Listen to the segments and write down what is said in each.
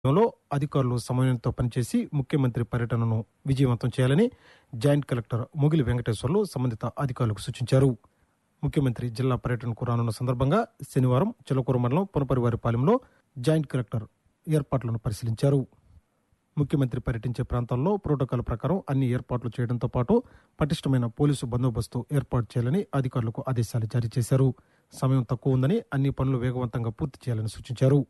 లో అధికారులు సమన్వయంతో పనిచేసి ముఖ్యమంత్రి పర్యటనను విజయవంతం చేయాలని జాయింట్ కలెక్టర్ ముగిలి వెంకటేశ్వర్లు సంబంధిత అధికారులకు సూచించారు ముఖ్యమంత్రి జిల్లా పర్యటనకు రానున్న సందర్భంగా శనివారం చిలకూరు మండలం పునపరివారిపాలెంలో జాయింట్ కలెక్టర్ ఏర్పాట్లను పరిశీలించారు ముఖ్యమంత్రి పర్యటించే ప్రాంతాల్లో ప్రోటోకాల్ ప్రకారం అన్ని ఏర్పాట్లు చేయడంతో పాటు పటిష్టమైన పోలీసు బందోబస్తు ఏర్పాటు చేయాలని అధికారులకు ఆదేశాలు జారీ చేశారు సమయం తక్కువ ఉందని అన్ని పనులు వేగవంతంగా పూర్తి చేయాలని సూచించారు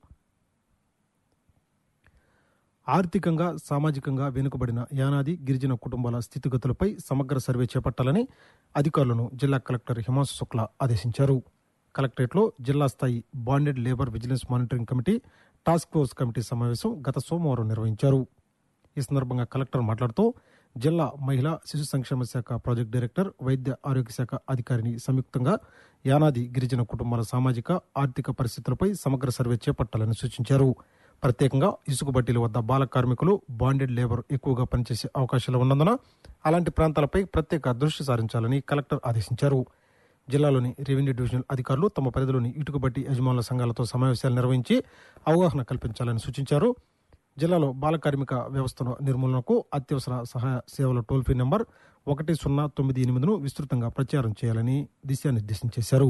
ఆర్థికంగా సామాజికంగా వెనుకబడిన యానాది గిరిజన కుటుంబాల స్థితిగతులపై సమగ్ర సర్వే చేపట్టాలని అధికారులను జిల్లా కలెక్టర్ హిమాంశు శుక్లా ఆదేశించారు కలెక్టరేట్లో జిల్లా స్థాయి bonded labour vigilance monitoring committee task force committee సమావేశం గత సోమవారం నిర్వహించారు ఈ సందర్భంగా కలెక్టర్ మాట్లాడుతూ జిల్లా మహిళా శిశు సంక్షేమ శాఖ ప్రాజెక్టు డైరెక్టర్ వైద్య ఆరోగ్య శాఖ అధికారిని సంయుక్తంగా యానాది గిరిజన కుటుంబాల సామాజిక ఆర్థిక పరిస్థితులపై సమగ్ర సర్వే చేపట్టాలని సూచించారు ప్రత్యేకంగా ఇసుక బట్టీల వద్ద బాల కార్మికులు బాండెడ్ లేబర్ ఎక్కువగా పనిచేసే అవకాశాలు ఉన్నందున అలాంటి ప్రాంతాలపై ప్రత్యేక దృష్టి సారించాలని కలెక్టర్ ఆదేశించారు జిల్లాలోని రెవెన్యూ డివిజనల్ అధికారులు తమ పరిధిలోని ఇటుక బట్టి యజమానుల సంఘాలతో సమావేశాలు నిర్వహించి అవగాహన కల్పించాలని సూచించారు జిల్లాలో బాల కార్మిక వ్యవస్థను నిర్మూలనకు అత్యవసర సహాయ సేవల టోల్ ఫ్రీ నెంబర్ ఒకటి సున్నా తొమ్మిది ఎనిమిదిను విస్తృతంగా ప్రచారం చేయాలని దిశానిర్దేశం చేశారు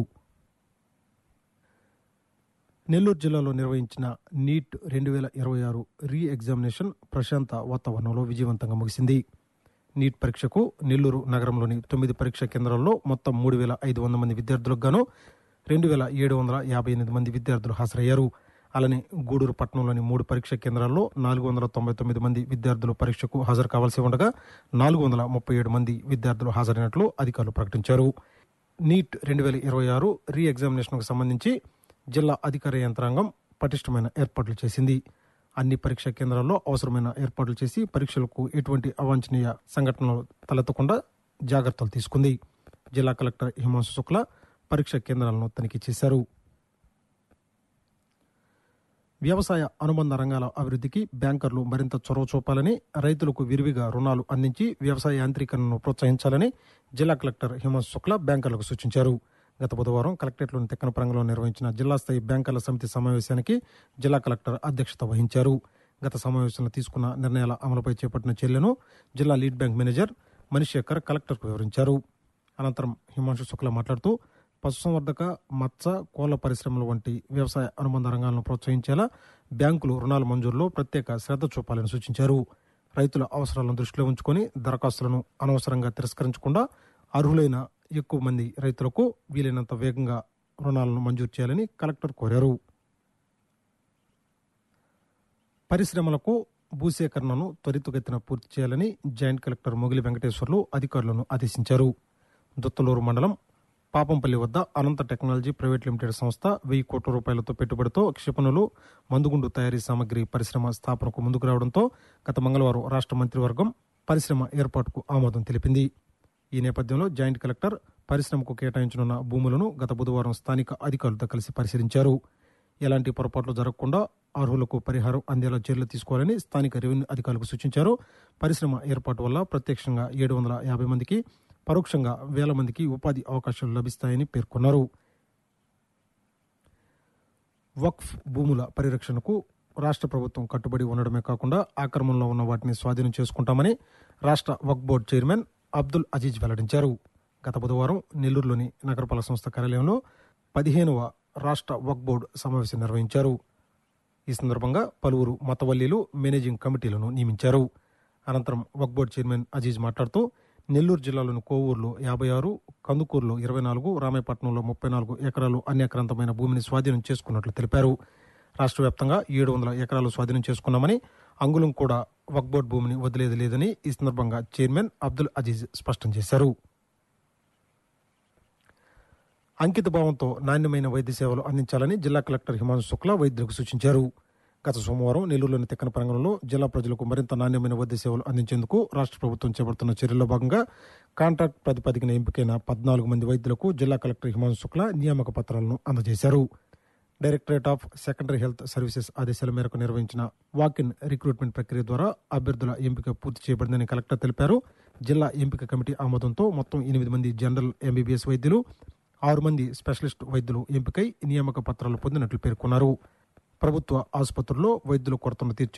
నెల్లూరు జిల్లాలో నిర్వహించిన నీట్ రెండు వేల ఇరవై ఆరు రీ ఎగ్జామినేషన్ ప్రశాంత వాతావరణంలో విజయవంతంగా ముగిసింది నీట్ పరీక్షకు నెల్లూరు నగరంలోని తొమ్మిది పరీక్షా కేంద్రాల్లో మొత్తం మూడు వేల ఐదు వందల మంది విద్యార్థులకు గాను రెండు వేల ఏడు వందల యాభై ఎనిమిది మంది విద్యార్థులు హాజరయ్యారు అలానే గూడూరు పట్టణంలోని మూడు పరీక్షా కేంద్రాల్లో నాలుగు వందల తొంభై తొమ్మిది మంది విద్యార్థులు పరీక్షకు హాజరు కావాల్సి ఉండగా నాలుగు వందల ముప్పై ఏడు మంది విద్యార్థులు హాజరైనట్లు అధికారులు ప్రకటించారు నీట్ రెండు వేల ఇరవై ఆరు రీ ఎగ్జామినేషన్కు సంబంధించి జిల్లా అధికార యంత్రాంగం పటిష్టమైన ఏర్పాట్లు చేసింది అన్ని పరీక్షా కేంద్రాల్లో అవసరమైన ఏర్పాట్లు చేసి పరీక్షలకు ఎటువంటి అవాంఛనీయ సంఘటనలు తలెత్తకుండా జాగ్రత్తలు తీసుకుంది జిల్లా కలెక్టర్ హిమాంశు శుక్లా పరీక్షా కేంద్రాలను తనిఖీ చేశారు వ్యవసాయ అనుబంధ రంగాల అభివృద్ధికి బ్యాంకర్లు మరింత చొరవ చూపాలని రైతులకు విరివిగా రుణాలు అందించి వ్యవసాయ యాంత్రీకరణను ప్రోత్సహించాలని జిల్లా కలెక్టర్ హిమాంశు శుక్లా బ్యాంకర్లకు సూచించారు గత బుధవారం కలెక్టరేట్లోని తెక్కనపరంగంలో నిర్వహించిన జిల్లా స్థాయి బ్యాంకర్ల సమితి సమావేశానికి జిల్లా కలెక్టర్ అధ్యక్షత వహించారు గత సమావేశంలో తీసుకున్న నిర్ణయాల అమలుపై చేపట్టిన చర్యలను జిల్లా లీడ్ బ్యాంక్ మేనేజర్ మణిశేఖర్ కలెక్టర్కు వివరించారు అనంతరం హిమాంశు శుక్లా మాట్లాడుతూ పశుసంవర్ధక మత్స్య కోళ్ల పరిశ్రమల వంటి వ్యవసాయ అనుబంధ రంగాలను ప్రోత్సహించేలా బ్యాంకులు రుణాల మంజూరులో ప్రత్యేక శ్రద్ధ చూపాలని సూచించారు రైతుల అవసరాలను దృష్టిలో ఉంచుకొని దరఖాస్తులను అనవసరంగా తిరస్కరించకుండా అర్హులైన ఎక్కువ మంది రైతులకు వీలైనంత వేగంగా రుణాలను మంజూరు చేయాలని కలెక్టర్ కోరారు పరిశ్రమలకు భూసేకరణను త్వరితగతిన పూర్తి చేయాలని జాయింట్ కలెక్టర్ మొగిలి వెంకటేశ్వర్లు అధికారులను ఆదేశించారు దుత్తలూరు మండలం పాపంపల్లి వద్ద అనంత టెక్నాలజీ ప్రైవేట్ లిమిటెడ్ సంస్థ వెయ్యి కోట్ల రూపాయలతో పెట్టుబడితో క్షిపణులు మందుగుండు తయారీ సామగ్రి పరిశ్రమ స్థాపనకు ముందుకు రావడంతో గత మంగళవారం రాష్ట్ర మంత్రివర్గం పరిశ్రమ ఏర్పాటుకు ఆమోదం తెలిపింది ఈ నేపథ్యంలో జాయింట్ కలెక్టర్ పరిశ్రమకు కేటాయించనున్న భూములను గత బుధవారం స్థానిక అధికారులతో కలిసి పరిశీలించారు ఎలాంటి పొరపాట్లు జరగకుండా అర్హులకు పరిహారం అందేలా చర్యలు తీసుకోవాలని స్థానిక రెవెన్యూ అధికారులకు సూచించారు పరిశ్రమ ఏర్పాటు వల్ల ప్రత్యక్షంగా ఏడు వందల యాభై మందికి పరోక్షంగా వేల మందికి ఉపాధి అవకాశాలు లభిస్తాయని పేర్కొన్నారు వక్ఫ్ భూముల పరిరక్షణకు రాష్ట్ర ప్రభుత్వం కట్టుబడి ఉండడమే కాకుండా ఆక్రమణలో ఉన్న వాటిని స్వాధీనం చేసుకుంటామని రాష్ట్ర వక్ఫ్ బోర్డు చైర్మన్ అబ్దుల్ అజీజ్ వెల్లడించారు గత బుధవారం నెల్లూరులోని నగరపాలక సంస్థ కార్యాలయంలో పదిహేనవ రాష్ట్ర వక్ఫ్ బోర్డు సమావేశం నిర్వహించారు ఈ సందర్భంగా పలువురు మతవల్లీలు మేనేజింగ్ కమిటీలను నియమించారు అనంతరం వక్ఫ్ బోర్డు చైర్మన్ అజీజ్ మాట్లాడుతూ నెల్లూరు జిల్లాలోని కోవూరులో యాభై ఆరు కందుకూరులో ఇరవై నాలుగు రామాయపట్నంలో ముప్పై నాలుగు ఎకరాలు అన్యాక్రాంతమైన భూమిని స్వాధీనం చేసుకున్నట్లు తెలిపారు రాష్ట్ర వ్యాప్తంగా ఏడు వందల ఎకరాలు స్వాధీనం చేసుకున్నామని అంగుళం కూడా వక్ఫ్ బోర్డు భూమిని వదిలేది లేదని ఈ సందర్భంగా చైర్మన్ అబ్దుల్ అజీజ్ స్పష్టం చేశారు అంకిత భావంతో నాణ్యమైన వైద్య సేవలు అందించాలని జిల్లా కలెక్టర్ హిమాంశు శుక్లా వైద్యులకు సూచించారు గత సోమవారం నెల్లూరులోని తెక్కన ప్రాంగణంలో జిల్లా ప్రజలకు మరింత నాణ్యమైన వైద్య సేవలు అందించేందుకు రాష్ట్ర ప్రభుత్వం చేపడుతున్న చర్యల్లో భాగంగా కాంట్రాక్ట్ ప్రాతిపదికన ఎంపికైన పద్నాలుగు మంది వైద్యులకు జిల్లా కలెక్టర్ హిమాంశు శుక్లా నియామక పత్రాలను అందజేశారు directorate of secondary health services ఆదేశాల మేరకు నిర్వహించిన వాక్ ఇన్ రిక్రూట్మెంట్ ప్రక్రియ ద్వారా అభ్యర్థుల ఎంపిక పూర్తి చేయబడిందని కలెక్టర్ తెలిపారు జిల్లా ఎంపిక కమిటీ ఆమోదంతో మొత్తం ఎనిమిది మంది జనరల్ ఎంబీబీఎస్ వైద్యులు ఆరు మంది స్పెషలిస్ట్ వైద్యులు ఎంపికై నియామక పత్రాలు పొందినట్లు పేర్కొన్నారు ప్రభుత్వ ఆసుపత్రుల్లో వైద్యుల కొరతను తీర్చే